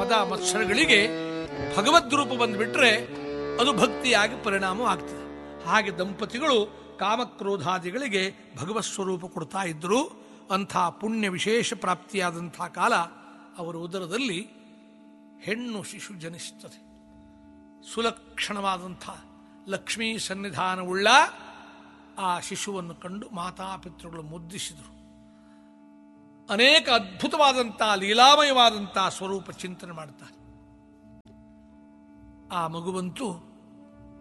ಮದ ಮತ್ಸರಗಳಿಗೆ ಭಗವದ್ ರೂಪ ಬಂದುಬಿಟ್ರೆ ಅದು ಭಕ್ತಿಯಾಗಿ ಪರಿಣಾಮವಾಗ್ತದೆ ಹಾಗೆ ದಂಪತಿಗಳು ಕಾಮಕ್ರೋಧಾದಿಗಳಿಗೆ ಭಗವತ್ ಸ್ವರೂಪ ಕೊಡ್ತಾ ಇದ್ದರು ಅಂಥ ಪುಣ್ಯ ವಿಶೇಷ ಪ್ರಾಪ್ತಿಯಾದಂಥ ಕಾಲ ಅವರ ಉದರದಲ್ಲಿ ಹೆಣ್ಣು ಶಿಶು ಜನಿಸುತ್ತದೆ ಸುಲಕ್ಷಣವಾದಂಥ ಲಕ್ಷ್ಮೀ ಸನ್ನಿಧಾನವುಳ್ಳ ಆ ಶಿಶುವನ್ನು ಕಂಡು ಮಾತಾಪಿತೃಗಳು ಮುದ್ದಿಸಿದರು ಅನೇಕ ಅದ್ಭುತವಾದಂಥ ಲೀಲಾಮಯವಾದಂಥ ಸ್ವರೂಪ ಚಿಂತನೆ ಮಾಡ್ತಾರೆ ಆ ಮಗುವಂತೂ